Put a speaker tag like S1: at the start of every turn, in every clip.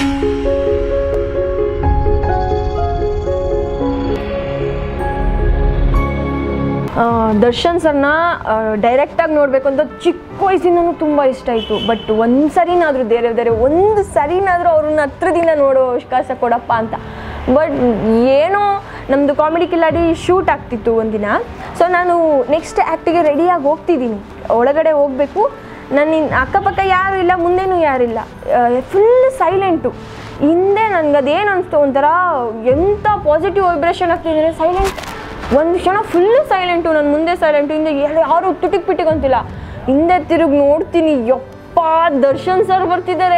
S1: ಆ, ದರ್ಶನ್ ಸರ್ನ ಡೈರೆಕ್ಟಾಗಿ ನೋಡಬೇಕು ಅಂತ ಚಿಕ್ಕ ವಯಸ್ಸಿಂದನೂ ತುಂಬ ಇಷ್ಟ ಆಯಿತು ಬಟ್ ಒಂದು ಸರಿನಾದರೂ ಬೇರೆ ಬೇರೆ ಒಂದು ಸರಿನಾದರೂ ಅವ್ರನ್ನ ಹತ್ರದಿಂದ ನೋಡೋ ಅವಕಾಶ ಕೊಡಪ್ಪ ಅಂತ ಬಟ್ ಏನೋ ನಮ್ಮದು ಕಾಮಿಡಿ ಕಿಲಾಡಿ ಶೂಟ್ ಆಗ್ತಿತ್ತು ಒಂದಿನ ಸೊ ನಾನು ನೆಕ್ಸ್ಟ್ ಆ್ಯಕ್ಟಿಗೆ ರೆಡಿಯಾಗಿ ಹೋಗ್ತಿದ್ದೀನಿ ಒಳಗಡೆ ಹೋಗಬೇಕು ನನ್ನ ಇನ್- ಅಕ್ಕಪಕ್ಕ ಯಾರು ಇಲ್ಲ ಮುಂದೆನೂ ಯಾರಿಲ್ಲ ಫುಲ್ ಸೈಲೆಂಟು ಹಿಂದೆ ನನಗೆ ಅದೇನು ಅನಿಸ್ತು ಒಂಥರ ಎಂಥ ಪಾಸಿಟಿವ್ ವೈಬ್ರೇಷನ್ ಆಗ್ತಿದ್ದಾರೆ ಸೈಲೆಂಟ್ ಒಂದು ಕ್ಷಣ ಫುಲ್ ಸೈಲೆಂಟು ನನ್ನ ಮುಂದೆ ಸೈಲೆಂಟು ಹಿಂದೆ ಯಾರು ಯಾರು ತುಟಿಕ್ ಪಿಟಿಕ್ ಅಂತಿಲ್ಲ ಹಿಂದೆ ತಿರುಗಿ ನೋಡ್ತೀನಿ ಯಪ್ಪ ದರ್ಶನ್ ಸರ್ ಬರ್ತಿದ್ದಾರೆ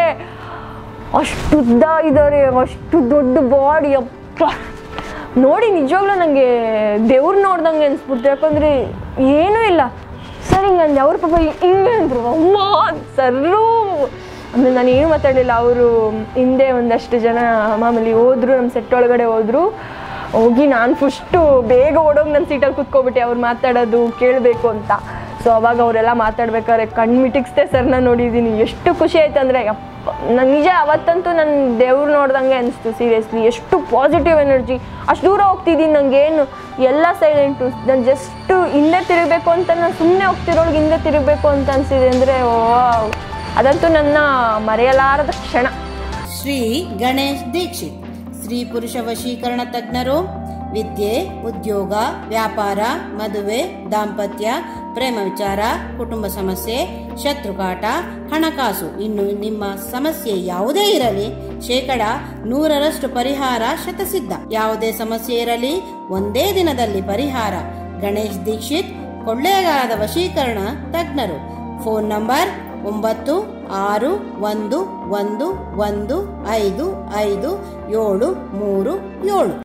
S1: ಅಷ್ಟು ಉದ್ದ ಇದ್ದಾರೆ ಅಷ್ಟು ದೊಡ್ಡ ಬಾಡಿ ಯಪ್ಪ ನೋಡಿ ನಿಜವಾಗ್ಲೂ ನನಗೆ ದೇವ್ರು ನೋಡ್ದಂಗೆ ಅನ್ಸ್ಬಿಡ್ತು ಯಾಕಂದರೆ ಏನೂ ಇಲ್ಲ ಸರ್ ಹಿಂಗೆ ಅಂದೆ ಅವ್ರ ಪಾಪ ಹಿಂಗೆ ಅಂದರು ಅಮ್ಮ ಸರ್ರು ಆಮೇಲೆ ನಾನು ಏನು ಮಾತಾಡಲಿಲ್ಲ ಅವರು ಹಿಂದೆ ಒಂದಷ್ಟು ಜನ ಮಾಮೂಲಿ ಹೋದ್ರು ನಮ್ಮ ಸೆಟ್ ಒಳಗಡೆ ಹೋದ್ರು ಹೋಗಿ ನಾನು ಫಸ್ಟು ಬೇಗ ಓಡೋಗಿ ನನ್ನ ಸೀಟಲ್ಲಿ ಕುತ್ಕೊಬಿಟ್ಟೆ ಅವ್ರು ಮಾತಾಡೋದು ಕೇಳಬೇಕು ಅಂತ ಸೊ ಅವಾಗ ಅವರೆಲ್ಲ ಮಾತಾಡ್ಬೇಕಾದ್ರೆ ಕಣ್ಣು ಮಿಟಿಕ್ಸ್ದೆ ಸರ್ನ ನೋಡಿದ್ದೀನಿ ಎಷ್ಟು ಖುಷಿ ಆಯ್ತು ಅಂದರೆ ಯಪ್ಪ ನಂಗೆ ನಿಜ ಅವತ್ತಂತೂ ನನ್ನ ದೇವ್ರು ನೋಡ್ದಂಗೆ ಅನಿಸ್ತು ಸೀರಿಯಸ್ಲಿ ಎಷ್ಟು ಪಾಸಿಟಿವ್ ಎನರ್ಜಿ ಅಷ್ಟು ದೂರ ಹೋಗ್ತಿದ್ದೀನಿ ನನಗೇನು ಎಲ್ಲ ಸೈಲೆಂಟು ನಾನು ಜಸ್ಟು ಹಿಂದೆ ತಿರುಗಬೇಕು ಅಂತ ನಾನು ಸುಮ್ಮನೆ ಹೋಗ್ತಿರೋಳ್ಗೆ ಹಿಂದೆ ತಿರುಗಬೇಕು ಅಂತ ಅನಿಸಿದೆ ಅಂದರೆ ಓ ಅದಂತೂ ನನ್ನ ಮರೆಯಲಾರದ ಕ್ಷಣ
S2: ಶ್ರೀ ಗಣೇಶ್ ದೀಕ್ಷಿತ್ ಸ್ತ್ರೀ ಪುರುಷ ವಶೀಕರಣ ತಜ್ಞರು ವಿದ್ಯೆ ಉದ್ಯೋಗ ವ್ಯಾಪಾರ ಮದುವೆ ದಾಂಪತ್ಯ ಪ್ರೇಮ ವಿಚಾರ ಕುಟುಂಬ ಸಮಸ್ಯೆ ಶತ್ರುಕಾಟ ಹಣಕಾಸು ಇನ್ನು ನಿಮ್ಮ ಸಮಸ್ಯೆ ಯಾವುದೇ ಇರಲಿ ಶೇಕಡ ನೂರರಷ್ಟು ಪರಿಹಾರ ಶತಸಿದ್ಧ ಯಾವುದೇ ಸಮಸ್ಯೆ ಇರಲಿ ಒಂದೇ ದಿನದಲ್ಲಿ ಪರಿಹಾರ ಗಣೇಶ್ ದೀಕ್ಷಿತ್ ಕೊಳ್ಳೇಗಾಲದ ವಶೀಕರಣ ತಜ್ಞರು ಫೋನ್ ನಂಬರ್ ಒಂಬತ್ತು ಆರು ಒಂದು ಒಂದು ಒಂದು ಐದು ಐದು ಏಳು ಮೂರು ಏಳು